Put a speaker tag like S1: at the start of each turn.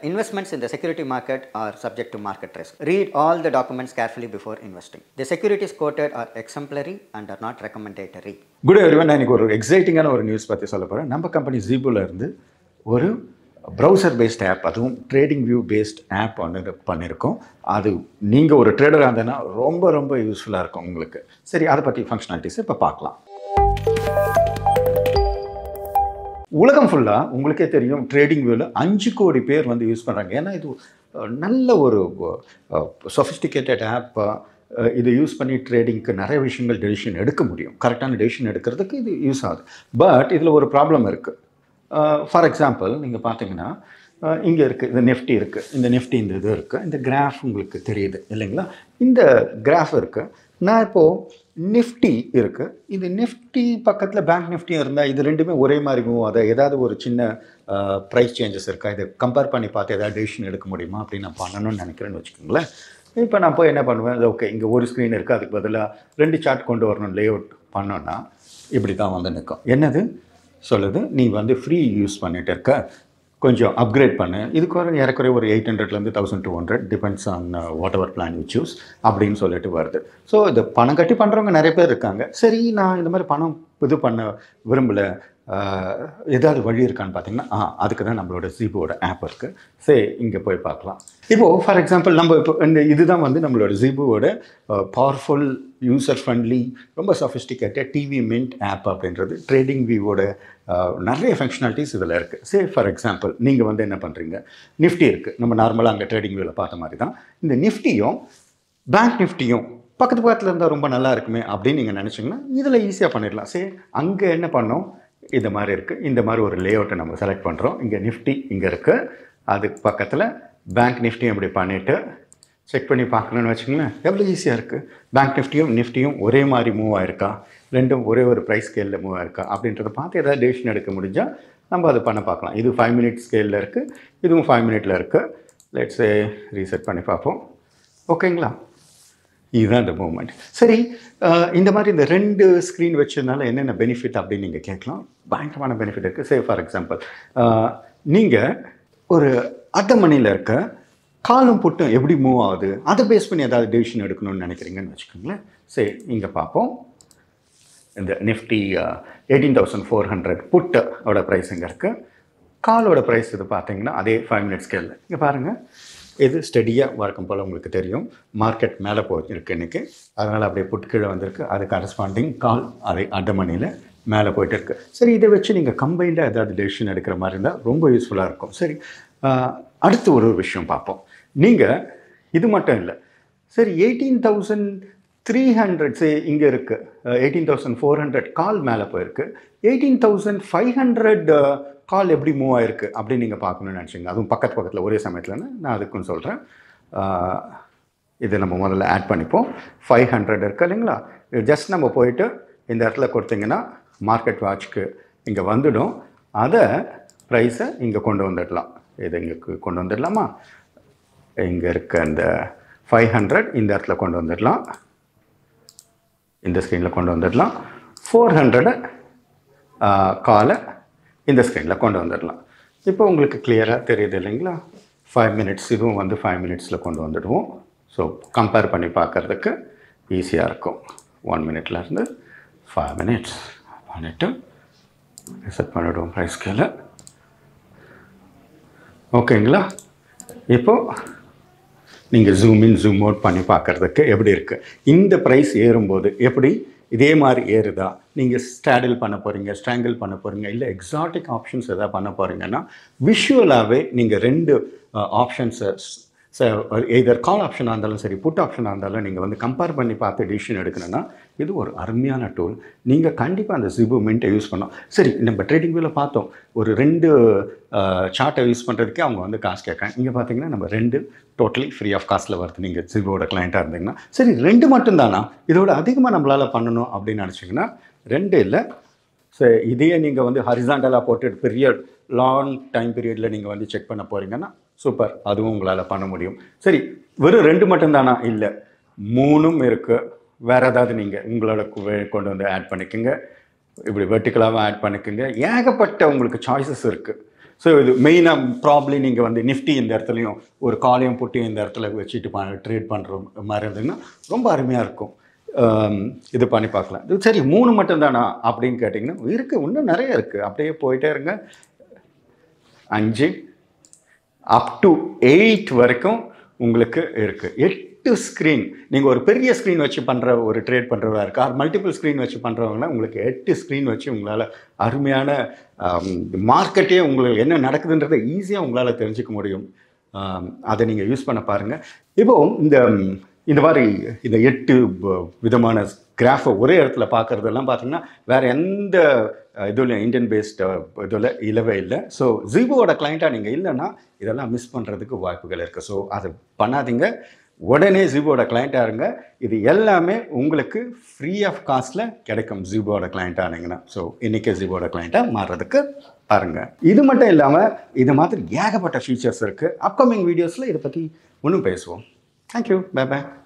S1: Investments in the security market are subject to market risk. Read all the documents carefully before investing. The securities quoted are exemplary and are not recommendatory.
S2: Good everyone நான் இன்னைக்கு ஒரு எக்ஸைட்டிங்கான ஒரு news பற்றி சொல்ல போகிறேன் நம்ம company ஜீபோல இருந்து ஒரு ப்ரௌசர் பேஸ்ட் ஆப் அதுவும் ட்ரேடிங் வியூ பேஸ்ட் ஆப் ஒன்று பண்ணியிருக்கோம் அது நீங்கள் ஒரு ட்ரேடராக இருந்ததுன்னா ரொம்ப ரொம்ப யூஸ்ஃபுல்லாக இருக்கும் உங்களுக்கு சரி அதை பற்றி ஃபங்க்ஷனாலிட்டிஸ் இப்போ பார்க்கலாம் உலகம் ஃபுல்லாக உங்களுக்கே தெரியும் ட்ரேடிங் வியூவில் அஞ்சு கோடி பேர் வந்து யூஸ் பண்ணுறாங்க ஏன்னா இது அஹ், நல்ல ஒரு சொஃபிஸ்டிகேட்டட் ஆப் இதை யூஸ் பண்ணி ட்ரேடிங்க்கு நிறைய விஷயங்கள் டெசிஷன் எடுக்க முடியும் கரெக்டான டெசிஷன் எடுக்கிறதுக்கு இது யூஸ் ஆகுது பட் இதில் ஒரு ப்ராப்ளம் இருக்குது ஃபார் எக்ஸாம்பிள் நீங்கள் பார்த்தீங்கன்னா இங்கே இருக்குது இந்த நெஃப்டி இருக்குது இந்த நெஃப்டி இந்த இது இருக்குது இந்த கிராஃப் உங்களுக்கு தெரியுது இல்லைங்களா இந்த கிராஃப் இருக்குது நான் இப்போது நிஃப்டி இருக்குது இது நிஃப்டி பக்கத்தில் பேங்க் நிஃப்டியும் இருந்தால் இது ரெண்டுமே ஒரே மாதிரி மூவ் அதை ஏதாவது ஒரு சின்ன ப்ரைஸ் சேஞ்சஸ் இருக்கா இதை கம்பேர் பண்ணி பார்த்து ஏதாவது டெசிஷன் எடுக்க முடியுமா அப்படின்னு நான் பண்ணணும்னு நினைக்கிறேன்னு வச்சுக்கோங்களேன் இப்போ நான் போய் என்ன பண்ணுவேன் ஓகே இங்கே ஒரு ஸ்க்ரீன் இருக்குது அதுக்கு பதிலாக ரெண்டு சார்ட் கொண்டு வரணும் லே அவுட் பண்ணோன்னா இப்படி தான் வந்து நிற்கும் என்னது சொல்லுது நீ வந்து ஃப்ரீ யூஸ் பண்ணிட்டு இருக்க கொஞ்சம் அப்கிரேட் பண்ணு இதுக்கு ஒரு ஏறக்குறைய ஒரு எயிட் ஹண்ட்ரட்லேருந்து thousand two hundred depends on whatever plan you choose அப்படின்னு சொல்லிட்டு வருது ஸோ இது பணம் கட்டி பண்ணுறவங்க நிறைய பேர் இருக்காங்க சரி நான் இந்த மாதிரி பணம் இது பண்ண விரும்பலை ஏதாவது வழி இருக்கான்னு பார்த்தீங்கன்னா ஆ அதுக்கு தான் நம்மளோட ஜீபோட ஆப் இருக்குது சரி இங்கே போய் பார்க்கலாம் இப்போது ஃபார் எக்ஸாம்பிள் நம்ம இப்போ இந்த இதுதான் வந்து நம்மளோட ஜீபோவோட பவர்ஃபுல் யூசர் ஃப்ரெண்ட்லி ரொம்ப சஃபிஸ்டிகேட்டட் டிவி மின்ட் ஆப் அப்படின்றது ட்ரேடிங் வியூவோட நிறைய ஃபங்க்ஷனாலிட்டிஸ் இதில் இருக்குது சே ஃபார் எக்ஸாம்பிள் நீங்கள் வந்து என்ன பண்ணுறீங்க நிஃப்டி இருக்குது நம்ம நார்மலாக அங்கே ட்ரேடிங் வியூவில் பார்த்த மாதிரி தான் இந்த நிஃப்டியும் பேங்க் நிஃப்டியும் பக்கத்து பக்கத்தில் இருந்தால் ரொம்ப நல்லா இருக்குமே அப்படின்னு நீங்கள் நினச்சிங்கன்னா இதில் ஈஸியாக பண்ணிடலாம் சரி அங்கே என்ன பண்ணோம் இந்த மாதிரி இருக்குது இந்த மாதிரி ஒரு லே அவுட்டை நம்ம செலக்ட் பண்ணுறோம் இங்கே நிஃப்டி இங்கே இருக்குது அதுக்கு பக்கத்தில் பேங்க் நிஃப்டியும் இப்படி பண்ணிவிட்டு செக் பண்ணி பார்க்கணுன்னு வச்சுக்கோங்களேன் எவ்வளோ ஈஸியாக இருக்குது பேங்க் நிஃப்டியும் நிஃப்டியும் ஒரே மாதிரி மூவ் ஆயிருக்கா ரெண்டும் ஒரே ஒரு ப்ரைஸ் ஸ்கேலில் மூவ் ஆயிருக்கா அப்படின்றத பார்த்து ஏதாவது டெசிஷன் எடுக்க முடிஞ்சால் நம்ம அதை பண்ண பார்க்கலாம் இது ஃபைவ் மினிட் ஸ்கேலில் இருக்குது இதுவும் ஃபைவ் மினிட்டில் இருக்குது லெட்ஸே ரீசெட் பண்ணி பார்ப்போம் ஓகேங்களா இதுதான் இந்த மூமெண்ட் சரி அஹ், இந்த மாதிரி இந்த ரெண்டு ஸ்க்ரீன் வச்சதுனால என்னென்ன பெனிஃபிட் அப்படின்னு நீங்கள் கேட்கலாம் பயங்கரமான பெனிஃபிட் இருக்குது சே ஃபார் எக்ஸாம்பிள் நீங்கள் ஒரு அட்டை மணியில் இருக்க காலும் புட்டும் எப்படி மூவ் ஆகுது அதை பேஸ் பண்ணி ஏதாவது டெசிஷன் எடுக்கணும்னு நினைக்கிறீங்கன்னு வச்சுக்கோங்களேன் சரி இங்கே பார்ப்போம் இந்த Nifty eighteen thousand four hundred புட்டோட ப்ரைஸ் இங்கே இருக்குது காலோட ப்ரைஸ் இது பார்த்தீங்கன்னா அதே ஃபைவ் மினிட்ஸ் ஸ்கேலில் இங்கே பாருங்கள் இது ஸ்டெடியாக வழக்கம் போல் உங்களுக்கு தெரியும் மார்க்கெட் மேலே போயிருக்கு இன்றைக்கி அதனால் அப்படியே புட்டு கீழே வந்திருக்கு அது கரஸ்பாண்டிங் கால் அதை அடமணியில் மேலே போயிட்டு இருக்கு சரி இதை வச்சு நீங்கள் கம்பைண்டாக ஏதாவது டெசிஷன் எடுக்கிற மாதிரி இருந்தால் ரொம்ப யூஸ்ஃபுல்லாக இருக்கும் சரி ஆஹ், அடுத்து ஒரு விஷயம் பார்ப்போம் நீங்கள் இது மட்டும் இல்லை சரி eighteen thousand three hundred say இங்கே இருக்குது eighteen thousand four hundred call மேலே போயிருக்கு eighteen thousand five hundred call எப்படி மூவ் ஆயிருக்கு அப்படின்னு நீங்கள் பார்க்கணும்னு நினச்சிங்க அதுவும் பக்கத்து பக்கத்தில் ஒரே சமயத்தில்னு நான் அதுக்கும் சொல்கிறேன் இதை நம்ம முதல்ல ஆட் பண்ணிப்போம் ஃபைவ் ஹண்ட்ரட் இருக்கு இல்லைங்களா இது ஜஸ்ட் நம்ம போயிட்டு இந்த இடத்துல கொடுத்தீங்கன்னா மார்க்கெட் வாட்ச்க்கு இங்கே வந்துடும் அதை ப்ரைஸை இங்கே கொண்டு வந்துடலாம் இதை இங்கே கொண்டு வந்துடலாமா இங்கே இருக்க இந்த ஃபைவ் ஹண்ட்ரட் இந்த இடத்துல கொண்டு வந்துடலாம் இந்த ஸ்க்ரீனில் கொண்டு வந்துடலாம் ஃபோர் ஹண்ட்ரடை காலை இந்த ஸ்க்ரீனில் கொண்டு வந்துடலாம் இப்போ உங்களுக்கு கிளியராக தெரியுது இல்லைங்களா ஃபைவ் மினிட்ஸ் இதுவும் வந்து ஃபைவ் மினிட்ஸில் கொண்டு வந்துடுவோம் ஸோ கம்பேர் பண்ணி பார்க்குறதுக்கு ஈஸியாக இருக்கும் ஒன் மினிட்லேருந்து ஃபைவ் மினிட்ஸ் பண்ணிவிட்டு ரிசெட் பண்ணிவிடுவோம் ப்ரைஸ் ஸ்கேலை ஓகேங்களா இப்போது நீங்கள் ஜூம் இன் ஜூம் அவுட் பண்ணி பார்க்குறதுக்கு எப்படி இருக்குது இந்த ப்ரைஸ் ஏறும்போது எப்படி இதே மாதிரி ஏறுதா நீங்கள் ஸ்டாடில் பண்ண போகிறீங்க ஸ்ட்ராங்கிள் பண்ண போகிறீங்க இல்லை எக்ஸாட்டிக் ஆப்ஷன்ஸ் எதாவது பண்ண போகிறீங்கன்னா விஷுவலாகவே நீங்கள் ரெண்டு ஆப்ஷன்ஸை எதர் கால் ஆப்ஷனாக இருந்தாலும் சரி புட் ஆப்ஷனாக இருந்தாலும் நீங்கள் வந்து கம்பேர் பண்ணி பார்த்து டிசிஷன் எடுக்கணும்னா இது ஒரு அருமையான டூல் நீங்கள் கண்டிப்பாக அந்த ஜிபு மின்ட்டை யூஸ் பண்ணோம் சரி நம்ம ட்ரேடிங் வியூவில் பார்த்தோம் ஒரு ரெண்டு சார்ட்டை யூஸ் பண்ணுறதுக்கே அவங்க வந்து காசு கேட்குறாங்க இங்கே பார்த்தீங்கன்னா நம்ம ரெண்டு டோட்டலி ஃப்ரீ ஆஃப் காஸ்ட்டில் வருது நீங்கள் ஜிபோட கிளைண்ட்டாக இருந்தீங்கன்னா சரி ரெண்டு மட்டும்தானா இதோட அதிகமாக நம்மளால் பண்ணணும் அப்படின்னு நினச்சிங்கன்னா ரெண்டு இல்லை ஸோ இதையே நீங்கள் வந்து ஹரிசாண்டலாக போட்டு பெரிய லாங் டைம் பீரியடில் நீங்கள் வந்து செக் பண்ண போகிறீங்கன்னா சூப்பர் அதுவும் உங்களால் பண்ண முடியும் சரி வெறும் ரெண்டு மட்டும்தானா இல்லை மூணும் இருக்குது வேறு ஏதாவது நீங்கள் உங்களோட கு- கொண்டு வந்து ஆட் பண்ணிக்கோங்க இப்படி வெர்டிக்கலாகவும் ஆட் பண்ணிக்கோங்க ஏகப்பட்ட உங்களுக்கு சாய்ஸஸ் இருக்குது ஸோ இது மெயினாக ப்ராப்ளி நீங்கள் வந்து நிஃப்டி இந்த இடத்துலையும் ஒரு காலையும் புட்டியும் இந்த இடத்துல வச்சுட்டு ட்ரேட் பண்ணுற மாதிரி இருந்ததுன்னா ரொம்ப அருமையாக இருக்கும் ஆம், இது பண்ணி பார்க்கலாம் இது சரி மூணு மட்டும் தானா அப்படின்னு கேட்டிங்கன்னா இருக்குது இன்னும் நிறைய இருக்குது அப்படியே போயிட்டே இருங்க அஞ்சு அப் டு எயிட் வரைக்கும் உங்களுக்கு இருக்குது எட்டு ஸ்க்ரீன் நீங்கள் ஒரு பெரிய ஸ்க்ரீன் வச்சு பண்ணுற ஒரு ட்ரேட் பண்ணுறவரா இருக்கா மல்டிபிள் ஸ்க்ரீன் வச்சு பண்ணுறவங்கன்னா உங்களுக்கு எட்டு ஸ்க்ரீன் வச்சு உங்களால் அருமையான மார்க்கெட்டே உங்களுக்கு என்ன நடக்குதுன்றதை ஈஸியாக உங்களால் தெரிஞ்சுக்க முடியும் ஆம், அதை நீங்கள் யூஸ் பண்ண பாருங்கள் இப்போ இந்த ம், இந்த மாதிரி இந்த எட்டு ப- விதமான கிராஃபை ஒரே இடத்துல பார்க்குறதெல்லாம் பார்த்தீங்கன்னா வேறு எந்த இதில் இந்தியன் பேஸ்ட் இதில் இல்லவே இல்லை ஸோ ஜீபோவோட கிளைண்ட்டாக நீங்கள் இல்லைன்னா இதெல்லாம் மிஸ் பண்ணுறதுக்கு வாய்ப்புகள் இருக்குது ஸோ அதை பண்ணாதீங்க உடனே ஜீபோட கிளைண்ட்டாக இருங்க இது எல்லாமே உங்களுக்கு ஃப்ரீ ஆஃப் காஸ்ட்டில் கிடைக்கும் ஜீபோட கிளைண்ட் ஆனீங்கன்னா ஸோ இன்றைக்கி ஜீபோட கிளைண்ட்டாக மாறுறதுக்கு பாருங்கள் இது மட்டும் இல்லாமல் இது மாதிரி ஏகப்பட்ட ஃபீச்சர்ஸ் இருக்குது அப்கமிங் வீடியோஸில் இதை பற்றி இன்னும் பேசுவோம் தேங்க்யூ பை பை